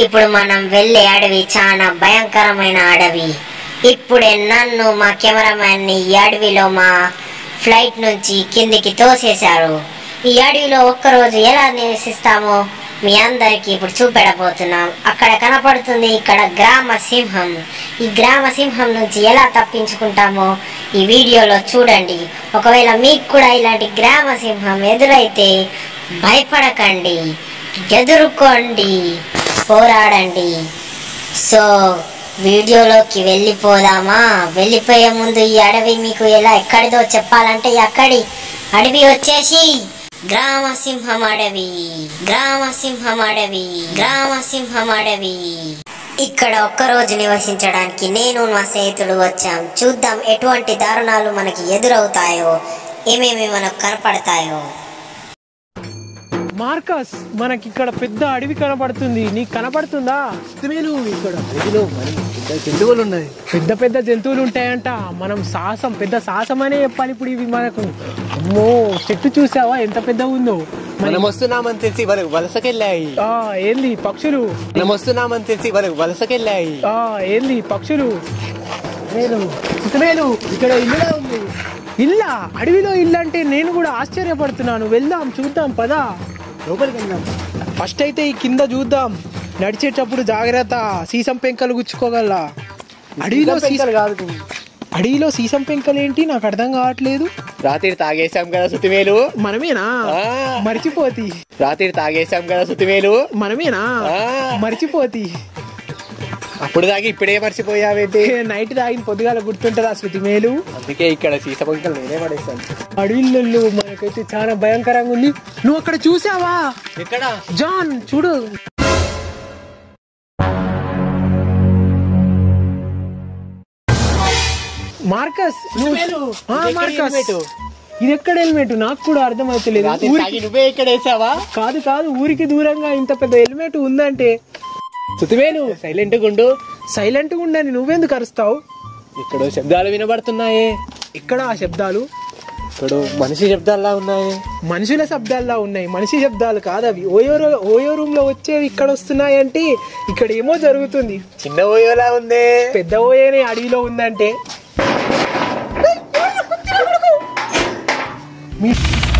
ఇప్పుడు మనం వెళ్ళే అడవి చాలా భయంకరమైన అడవి ఇప్పుడే నన్ను మా కెమెరామ్యాన్ ని ఈ అడవిలో మా ఫ్లైట్ నుంచి కిందికి తోసేశారు ఈ అడవిలో ఒక్కరోజు ఎలా నివసిస్తామో మీ అందరికి ఇప్పుడు చూపెడబోతున్నాం అక్కడ కనపడుతుంది ఇక్కడ గ్రామ సింహం ఈ గ్రామ సింహం నుంచి ఎలా తప్పించుకుంటామో ఈ వీడియోలో చూడండి ఒకవేళ మీకు కూడా ఇలాంటి గ్రామ సింహం ఎదురైతే భయపడకండి ఎదుర్కోండి పోరాడండి సో వీడియోలోకి వెళ్ళిపోదామా వెళ్ళిపోయే ముందు ఈ అడవి మీకు ఎలా ఎక్కడిదో చెప్పాలంటే ఈ అక్కడి అడవి వచ్చేసి గ్రామ సింహం అడవి గ్రామ సింహం అడవి గ్రామ సింహం అడవి ఇక్కడ ఒక్కరోజు నివసించడానికి నేను మా స్నేహితుడు వచ్చాం చూద్దాం ఎటువంటి దారుణాలు మనకి ఎదురవుతాయో ఏమేమి మనకు కనపడతాయో మార్కస్ మనకి ఇక్కడ పెద్ద అడవి కనపడుతుంది నీకు కనపడుతుందా నేను ఇక్కడ అడవిలో మరి పెద్ద జంతువులు ఉన్నాయి పెద్ద పెద్ద జంతువులు ఉంటాయంట మనం సాహసం పెద్ద సాహసం అనే చెప్పాలి ఇప్పుడు ఇవి మనకు అమ్మో చెట్టు చూసావా ఎంత పెద్దగా ఉందో మరి మనం వస్తున్నామని తెలిసి వాళ్ళకి వలసకెళ్ళాయి ఆ ఏంది పక్షులు మనం వస్తున్నామని తెలిసి వాళ్ళకి వలసకెళ్ళాయి ఆ ఏంది పక్షులు నేను నేను ఇక్కడ ఇల్లులా ఉంది ఇల్లా అడవిలో ఇల్లు అంటే నేను కూడా ఆశ్చర్యపడుతున్నాను వెళ్దాం చూద్దాం పదా లోపలికి వెళ్దాం ఫస్ట్ అయితే ఈ కింద చూద్దాం నడిచేటప్పుడు జాగ్రత్త సీసం పెంకలు గుచ్చుకోగల అడవిలో ఇంకా సీసం పెంకలు కాదు అడవిలో సీసం పెంకలు ఏంటి నాకు అర్థం కావట్లేదు రాత్రి తాగేసాం కదా సుతిమేలు మనమేనా ఆ. మర్చిపోతి రాత్రి తాగేసాం కదా సుతిమేలు మనమేనా ఆ. మర్చిపోతి అప్పుడు తాగి ఇప్పుడే మర్చిపోయావేంటి నైట్ తాగిన పొద్దుగాల గుర్తుంటుందా శృతి మేలు అందుకే ఇక్కడ సీస పంకలు నేనే పడేస్తాను అడవిలో మనకైతే చాలా భయంకరంగా ఉంది నువ్వు అక్కడ చూసావా ఎక్కడ జాన్ చూడు మార్కస్ నువ్వు- హెల్మెట్. ఆ, ఇది ఎక్కడ మార్కస్ హెల్మెట్? ఇది ఎక్కడ హెల్మెట్ నాకు కూడా అర్థమైతలేదు రాత్రి ఊరికి- తాగి నువ్వే ఇక్కడ వేసావా కాదు కాదు ఊరికి దూరంగా ఇంత పెద్ద హెల్మెట్ ఉందంటే సుతిమేలు సైలెంట్ గుండు సైలెంట్ గా ఉండని నువ్వెందుకు అరుస్తావు ఇక్కడ శబ్దాలు వినబడుతున్నాయే ఇక్కడ ఆ శబ్దాలు ఇక్కడ మనిషి శబ్దాల్లా ఉన్నాయి మనుషుల శబ్దాల్లా ఉన్నాయి మనిషి శబ్దాలు కాదు అవి ఓయో రో- ఓయో రూమ్ లో వచ్చేవి ఇక్కడ వస్తున్నాయి అంటే ఇక్కడ ఏమో జరుగుతుంది చిన్న ఓయోలా ఉంది పెద్ద ఓయేనే అడవిలో ఉందంటే మీ-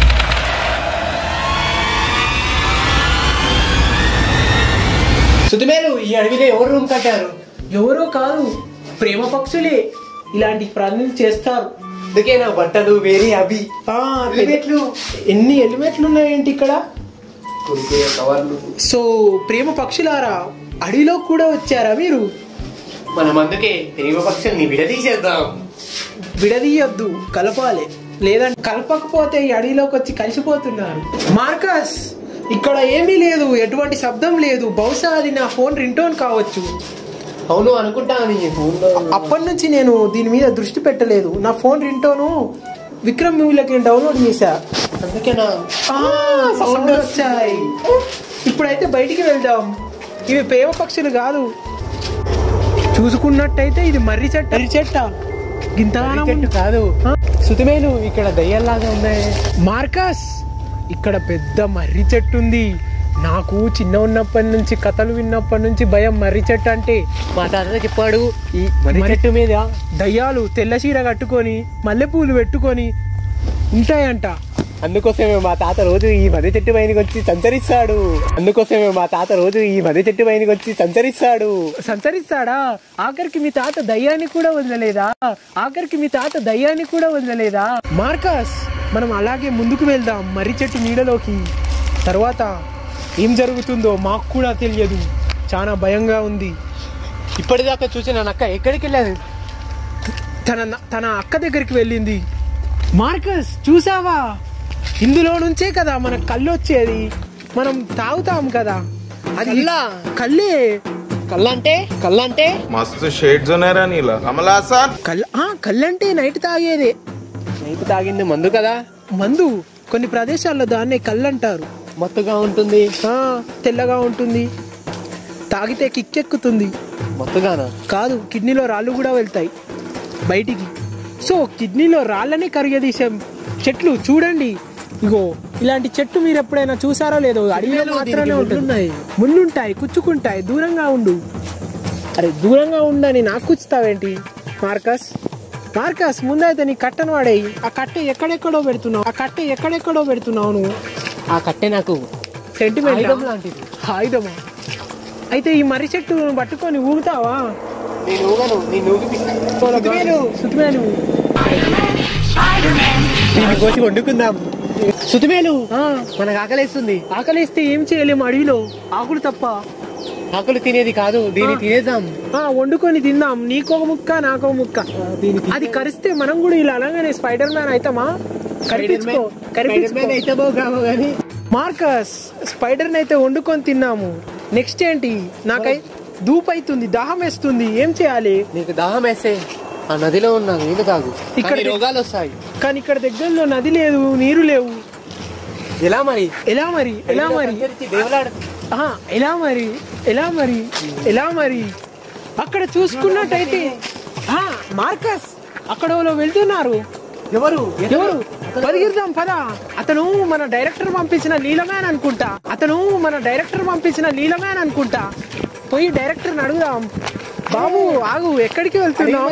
సుతిమేలు ఈ అడవిలో ఎవరు రూమ్ కట్టారు ఎవరో కాదు ప్రేమ పక్షులే ఇలాంటి ప్రాణులు చేస్తారు అందుకే నా బట్టలు వేరే అవి ఆ, హెల్మెట్లు. ఎన్ని హెల్మెట్లు ఉన్నాయేంటి ఇక్కడ కురికే కవర్లు సో ప్రేమ పక్షులారా అడవిలో కూడా వచ్చారా మీరు మనం అందుకే ప్రేమ పక్షుల్ని విడదీసేద్దాం విడదీయొద్దు కలపాలి లేదంటే కలపకపోతే ఈ అడవిలోకి వచ్చి కలిసిపోతున్నారు మార్కస్ ఇక్కడ ఏమీ లేదు ఎటువంటి శబ్దం లేదు బహుశా అది నా ఫోన్ రింటోన్ కావచ్చు అవును అనుకుంటాను నీ ఫోన్లో అప్పటి నుంచి నేను దీని మీద దృష్టి పెట్టలేదు నా ఫోన్ రింటోను విక్రమ్ మూవీలోకి డౌన్లోడ్ చేశా అందుకే నా సౌండ్ వచ్చాయి ఇప్పుడైతే బయటికి వెళ్దాం ఇవి ప్రేమ పక్షులు కాదు చూసుకున్నట్టయితే ఇది మర్రి చెట్టు మర్రి చెట్ట గింతగానం చెట్టు కాదు సుతిమేలు ఇక్కడ దయ్యాల్లాగా ఉన్నాయి మార్కస్ ఇక్కడ పెద్ద మర్రి చెట్టు ఉంది నాకు చిన్న ఉన్నప్పటి నుంచి కథలు విన్నప్పటి నుంచి భయం మర్రి చెట్టు అంటే మా తాత చెప్పాడు ఈ మర్రి మరి- చెట్టు మీద దయ్యాలు తెల్ల చీర కట్టుకొని మల్లెపూలు పెట్టుకొని ఉంటాయంట అందుకోసమే మా తాత రోజు ఈ మర్రి చెట్టు పైనకి వచ్చి సంచరిస్తాడు అందుకోసమే మా తాత రోజు ఈ మర్రి చెట్టు పైనకి వచ్చి సంచరిస్తాడు సంచరిస్తాడా ఆఖరికి మీ తాత దయ్యాన్ని కూడా వదలలేదా ఆఖరికి మీ తాత దయ్యాన్ని కూడా వదలలేదా మార్కస్ మనం అలాగే ముందుకు వెళ్దాం మర్రి చెట్టు నీడలోకి తర్వాత ఏం జరుగుతుందో మాకు కూడా తెలియదు చాలా భయంగా ఉంది ఇప్పటిదాకా చూసిన నక్క ఎక్కడికి వెళ్ళాను తన తన అక్క దగ్గరికి వెళ్ళింది మార్కస్ చూసావా ఇందులో నుంచే కదా మన కళ్ళు వచ్చేది మనం తాగుతాం కదా అది కల్లా? కళ్ళే కళ్ళంటే కళ్ళంటే मस्त शेड जो नाही राहिला आम्हाला असा కళ్ళ ఆ, కళ్ళంటే నైట్ తాగేదే నైట్ తాగింది మందు కదా మందు కొన్ని ప్రదేశాల్లో దాన్నే కళ్ళు అంటారు మత్తుగా ఉంటుంది ఆ, తెల్లగా ఉంటుంది తాగితే కిక్కెక్కుతుంది మత్తుగానా కాదు కిడ్నీలో రాళ్ళు కూడా వెళ్తాయి బయటికి సో కిడ్నీలో రాళ్ళని కరిగదీసే చెట్లు చూడండి ఇగో ఇలాంటి చెట్టు మీరు ఎప్పుడైనా చూసారో లేదో అడవిలో మాత్రమే ఉంటుంది ముళ్ళుంటాయి కుచ్చుకుంటాయి దూరంగా ఉండు అరే దూరంగా ఉండని నాకు కుచ్చుతావేంటి మార్కస్ మార్కస్ ముందైతే నీ కట్టను వాడేయి ఆ కట్టె ఎక్కడెక్కడో పెడుతున్నావు ఆ కట్టె ఎక్కడెక్కడో పెడుతున్నావు నువ్వు ఆ కట్టె నాకు సెంటిమెంట్ ఆయుధం లాంటిది. ఆయుధమా అయితే ఈ మర్రి చెట్టు పట్టుకొని ఊగుతావా నేను ఊగను నేను ఊగిపిస్తాను సుతిమేలు దీన్ని కోసి వండుకుందాం సుతిమేలు ఆ, మనకు ఆకలేస్తుంది ఆకలిస్తే ఏం చేయలేము అడవిలో ఆకులు తప్ప ఆకులు తినేది కాదు దీన్ని తినేద్దాం ఆ వండుకొని తిందాం నీకో ముక్క నాకో ముక్క అది కరిస్తే మనం కూడా ఇలా అలాగనే స్పైడర్ మ్యాన్ అవుతామా కరిపించుకో కరిపించుకో అయితే బాగామో కానీ మార్కస్ స్పైడర్ అయితే వండుకొని తిన్నాము నెక్స్ట్ ఏంటి నాకై దూపు అవుతుంది దాహం వేస్తుంది ఏం చేయాలి నీకు దాహం వేస్తే ఆ నదిలో ఉన్న నీళ్ళు తాగు ఇక్కడ ఇక్కడ రోగాలు వస్తాయి కానీ ఇక్కడ దగ్గరలో నది లేదు నీరు లేవు ఎలా మరి ఎలా మరి ఎలా మరి దేవులాడు ఆహా, ఎలా మరి ఎలా మరి ఎలా మరి అక్కడ చూసుకున్నట్టయితే ఆ, మార్కస్ అక్కడ వాళ్ళు వెళ్తున్నారు ఎవరు ఎవరు పరిగిద్దాం పద అతను మన డైరెక్టర్ పంపించిన లీలమ్యాన్ అనుకుంటా అతను మన డైరెక్టర్ పంపించిన లీలమ్యాన్ అనుకుంటా పోయి డైరెక్టర్ అడుగుదాం బాబు ఆగు ఎక్కడికి వెళ్తున్నావు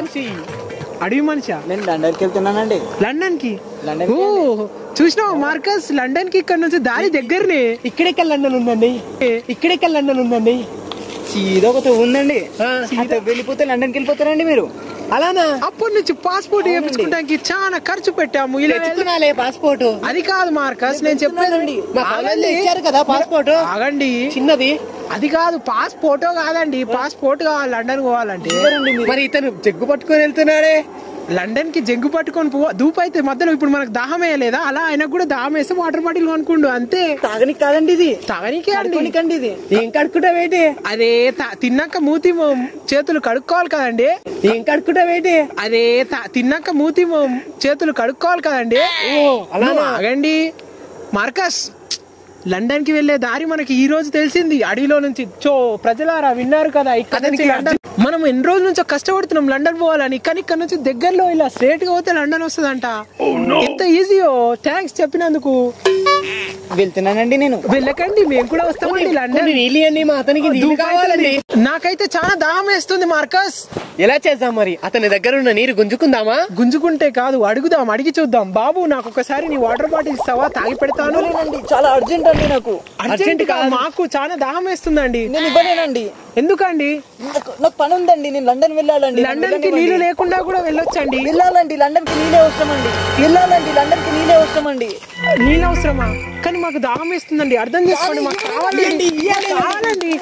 అడవి మనిషా నేను లండన్కి వెళ్తున్నానండి లండన్ కి లండన్ ఓ చూసినావు మార్కస్ లండన్ కి ఇక్కడ నుంచి దారి దగ్గరనే ఇక్కడే లండన్ ఉందండి ఇక్కడే లండన్ ఉందండి సీదా ఒక తవ్వు ఉందండి అంత వెళ్ళిపోతే లండన్కి వెళ్ళిపోతారండి మీరు అలానా అప్పటి నుంచి పాస్పోర్ట్ చేయించుకోవడానికి చాలా ఖర్చు పెట్టాము ఇలా వెళ్తే- తెచ్చుకున్నాలే పాస్పోర్ట్ అది కాదు మార్కస్ నేను చెప్పేదండి మా కాలేజీలో ఇచ్చారు కదా పాస్పోర్ట్ ఆగండి చిన్నది అది కాదు పాస్పోర్ట్ కాదండి పాస్పోర్ట్ కావాలి లండన్ పోవాలంటే మరి ఇతను జగ్గు పట్టుకొని వెళ్తున్నాడే లండన్ కి జగ్గు పట్టుకొని పో దూపు అయితే మధ్యలో ఇప్పుడు మనకు దాహం వేయలేదా అలా ఆయనకు కూడా దాహం వేస్తే వాటర్ బాటిల్ కొనుక్కుండు అంతే తాగనికి కాదండి ఇది తాగనీకే అండి కడుకోనికండి ఇది ఏం కడుక్కుంటావేంటి అదే త- తిన్నాక మూతి మొ- చేతులు కడుక్కోవాలి కదండి ఏం కడుక్కుంటావేంటి అదే త- తిన్నాక మూతి మొ- చేతులు కడుక్కోవాలి కదండి అలానా? నువ్వు ఆగండి మార్కస్ లండన్ కి వెళ్లే దారి మనకి ఈ రోజు తెలిసింది అడవిలో నుంచి చో ప్రజలారా విన్నారు కదా ఇక్కడ నుంచి లండన్ మనం ఎన్ని రోజుల నుంచో కష్టపడుతున్నాం లండన్ పోవాలని కానీ ఇక్కడ నుంచి దగ్గరలో ఇలా స్ట్రేట్ గా పోతే లండన్ వస్తుందంట ఎంత ఈజీయో థ్యాంక్స్ చెప్పినందుకు వెళ్తున్నానండి నేను వెళ్ళకండి మేము కూడా వస్తామండి లండన్ కొన్ని నీళ్ళు ఇవ్వండి మా అతనికి నీళ్ళు కావాలండి నాకైతే చాలా దాహం వేస్తుంది మార్కస్ ఎలా చేద్దాం మరి అతని దగ్గర ఉన్న నీరు గుంజుకుందామా గుంజుకుంటే కాదు అడుగుదాం అడిగి చూద్దాం బాబు నాకు ఒకసారి నీ వాటర్ బాటిల్ ఇస్తావా తాగి పెడతాను ఇవ్వలేనండి చాలా అర్జెంట్ అండి నాకు అర్జెంట్ గా మాకు చాలా దాహం వేస్తుందండి నేను ఇవ్వలేనండి ఎందుకండి నాకు నాకు పని ఉందండి నేను లండన్ వెళ్ళాలండి లండన్ కి నీళ్లు లేకుండా కూడా వెళ్ళొచ్చండి వెళ్ళాలండి లండన్ కి నీళ్ళే అవసరమండి వెళ్ళాలండి లండన్ కి నీళ్ళే అవసరమండి నీళ్ళు అవసరమా కానీ మాకు దాహం వేస్తుందండి అర్థం చేసుకోండి మాకు కావాలండి కావాలండి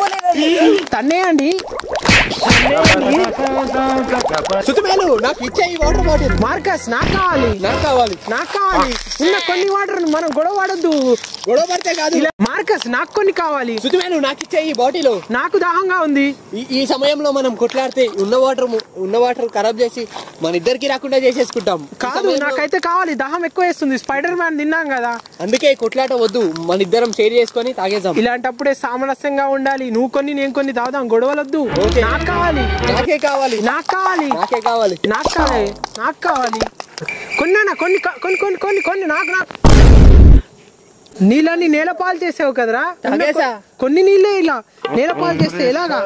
తన్నేయండి సుతుమేలు నాకు ఇచ్చే ఈ వాటర్ బాటిల్ మార్కస్ నాకు కావాలి నాకు కావాలి నాకు కావాలి ఉన్న కొన్ని వాటర్ మనం గొడవ పడద్దు గొడవ పడితే కాదు ఇలా మార్కస్ నాకు కొన్ని కావాలి సుతుమేలు నాకు ఇచ్చే ఈ బాటిల్ నాకు దాహంగా ఉంది ఈ ఈ సమయంలో మనం కొట్లాడితే ఉన్న వాటర్ ఉన్న వాటర్ ఖరాబ్ చేసి మన ఇద్దరికి రాకుండా చేసేసుకుంటాం ఈ కాదు సమయంలో- నాకైతే కావాలి దాహం ఎక్కువ వేస్తుంది స్పైడర్ మ్యాన్ తిన్నాం కదా అందుకే కొట్లాట వద్దు మన ఇద్దరం షేర్ చేసుకొని తాగేద్దాం ఇలాంటప్పుడే సామరస్యంగా ఉండాలి నువ్వు కొన్ని నేను కొన్ని తాగుదాం గొడవలొద్దు ఓకే. నాకు కావాలి నాకే కావాలి నాకు కావాలి నాకే కావాలి నాకు కావాలి నాకు కావాలి కొన్నా కొన్ని కా- కొన్ని కొన్ని కొన్ని కొన్ని నాకు నాకు నీళ్ళని నేల పాలు చేసావు కదరా ఉన్న తాగేసా. కొ- కొన్ని నీళ్ళే ఇలా నేల పాలు చేస్తే ఎలాగా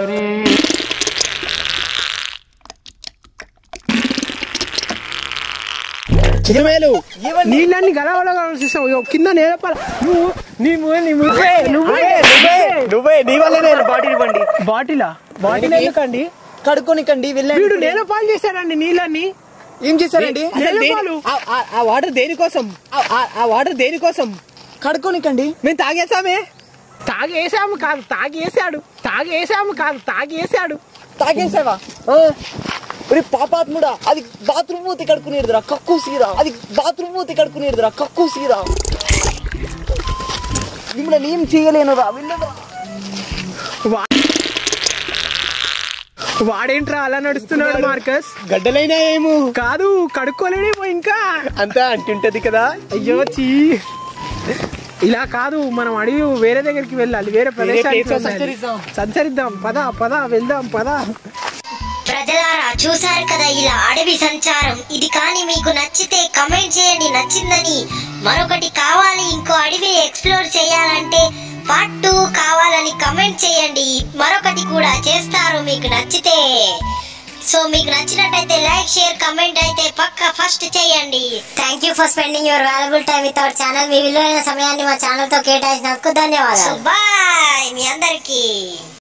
సుతుమేలు నీళ్ళని గలవలగా చూసావు ఇగో కింద నేల పాలు నువ్వు నీ ము- నీ ము- నువ్వే నువ్వే నీ వల్లనే బాటిల్ ఇవ్వండి బాటిలా బాటిల్ ఎందుకండి కడుక్కోనికండి వెళ్ళండి వీడు నేల పాలు చేశాడండి నీళ్ళని ఏం చేశారండి అసలు నేల దేని- పాలు. ఆ- ఆ- ఆ వాటర్ దేనికోసం ఆ- ఆ- ఆ వాటర్ దేనికోసం కడుక్కోనికండి మేము తాగేసామే తాగేసాము కాదు తాగేసాడు తాగేసాము కాదు తాగేసాడు తాగేసావా ఒరే పాపాత్ముడా అది బాత్రూమ్ మూతి కడుక్కునేదిరా కక్కు సీరా అది బాత్రూమ్ మూతి కడుక్కునేదిరా కక్కు సీరా మిమ్మల్ని ఏం చేయలేనురా వెళ్ళరా వా- వాడేంట్రా అలా నడుస్తున్నాడు మార్కస్ గడ్డలైనా ఏమో కాదు కడుక్కోలేడేమో ఇంకా అంతా అంటుంటది కదా అయ్యో చీ ఇలా కాదు మనం అడిగి వేరే దగ్గరికి వెళ్ళాలి వేరే ప్రదేశానికి place లో వెళ్ళాలి. సంచరిద్దాం. సంచరిద్దాం పద పద వెళ్దాం పద ప్రజలారా చూసారు కదా ఇలా అడవి సంచారం ఇది కానీ మీకు నచ్చితే కమెంట్ చేయండి నచ్చిందని మరొకటి కావాలి ఇంకో అడవి ఎక్స్ప్లోర్ చేయాలంటే పార్ట్ టూ కావాలని కమెంట్ చేయండి మరొకటి కూడా చేస్తారు మీకు నచ్చితే సో మీకు నచ్చినట్టయితే లైక్ షేర్ కమెంట్ అయితే పక్క ఫస్ట్ చేయండి thank you for spending your valuable time with our channel మీ విలువైన సమయాన్ని మా ఛానల్ తో కేటాయించినందుకు ధన్యవాదాలు బాయ్ మీ అందరికీ